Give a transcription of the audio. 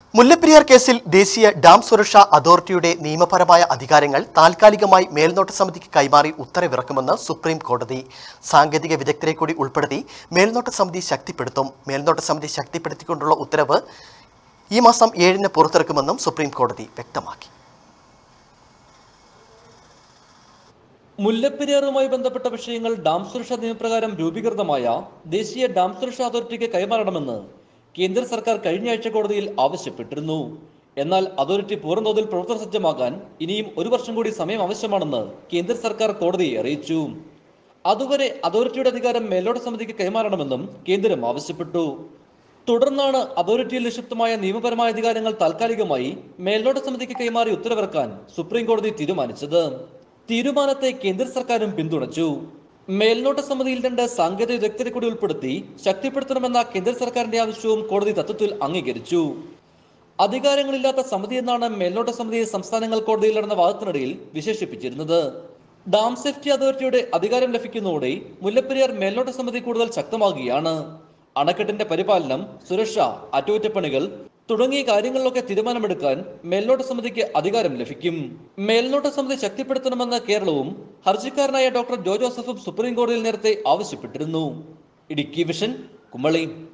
മുല്ലപ്പെരിയാർ കേസിൽ ദേശീയ ഡാം സുരക്ഷാ അതോറിറ്റിയുടെ നിയമപരമായ അധികാരങ്ങൾ താൽക്കാലികമായി മേൽനോട്ട സമിതിക്ക് കൈമാറി ഉത്തരവിറക്കുമെന്ന് സുപ്രീം കോടതി സാങ്കേതിക വിദഗ്ധരെ കൂടി ഉൾപ്പെടുത്തി മേൽനോട്ട സമിതി ശക്തിപ്പെടുത്തും മേൽനോട്ട സമിതി ശക്തിപ്പെടുത്തിക്കൊണ്ടുള്ള ഉത്തരവ് ഈ മാസം ഏഴിന് പുറത്തിറക്കുമെന്നും സുപ്രീം കോടതി വ്യക്തമാക്കി മുല്ലപ്പെരിയാറുമായി ബന്ധപ്പെട്ട വിഷയങ്ങൾ ഡാം സുരക്ഷാ നിയമപ്രകാരം രൂപീകൃതമായ ദേശീയ ഡാം സുരക്ഷാ അതോറിറ്റിക്ക് കൈമാറണമെന്ന് കേന്ദ്ര സർക്കാർ കഴിഞ്ഞ ആഴ്ച കോടതിയിൽ ആവശ്യപ്പെട്ടിരുന്നു എന്നാൽ അതോറിറ്റി പൂർണ്ണതോതിൽ പ്രവർത്തന സജ്ജമാകാൻ ഇനിയും ഒരു വർഷം കൂടി സമയം ആവശ്യമാണെന്ന് കേന്ദ്ര സർക്കാർ കോടതിയെ അറിയിച്ചു അതുവരെ അതോറിറ്റിയുടെ അധികാരം മേലോട്ട സമിതിക്ക് കൈമാറണമെന്നും കേന്ദ്രം ആവശ്യപ്പെട്ടു തുടർന്നാണ് അതോറിറ്റിയിൽ നിക്ഷിപ്തമായ നിയമപരമായ അധികാരങ്ങൾ താൽക്കാലികമായി മേൽനോട്ട സമിതിക്ക് കൈമാറി ഉത്തരവിറക്കാൻ സുപ്രീം കോടതി തീരുമാനിച്ചത് തീരുമാനത്തെ കേന്ദ്ര സർക്കാരും പിന്തുണച്ചു മേൽനോട്ട സമിതിയിൽ രണ്ട് സാങ്കേതിക വിദഗ്ധരെ കൂടി ഉൾപ്പെടുത്തി ശക്തിപ്പെടുത്തണമെന്ന കേന്ദ്ര സർക്കാരിന്റെ ആവശ്യവും കോടതി തത്വത്തിൽ അംഗീകരിച്ചു അധികാരങ്ങളില്ലാത്ത സമിതി എന്നാണ് മേൽനോട്ട സമിതിയെ സംസ്ഥാനങ്ങൾ കോടതിയിൽ നടന്ന വാദത്തിനിടയിൽ വിശേഷിപ്പിച്ചിരുന്നത് ഡാം സേഫ്റ്റി അതോറിറ്റിയുടെ അധികാരം ലഭിക്കുന്നതോടെ മുല്ലപ്പെരിയാർ മേൽനോട്ട സമിതി കൂടുതൽ ശക്തമാകുകയാണ് അണക്കെട്ടിന്റെ പരിപാലനം സുരക്ഷ അറ്റകുറ്റപ്പണികൾ തുടങ്ങിയ കാര്യങ്ങളിലൊക്കെ തീരുമാനമെടുക്കാൻ മേൽനോട്ട സമിതിക്ക് അധികാരം ലഭിക്കും മേൽനോട്ട സമിതി ശക്തിപ്പെടുത്തണമെന്ന് കേരളവും ഹർജിക്കാരനായ ഡോക്ടർ ജോ ജോസഫും സുപ്രീം കോടതിയിൽ നേരത്തെ ആവശ്യപ്പെട്ടിരുന്നു ഇടുക്കി വിഷൻ കുമളി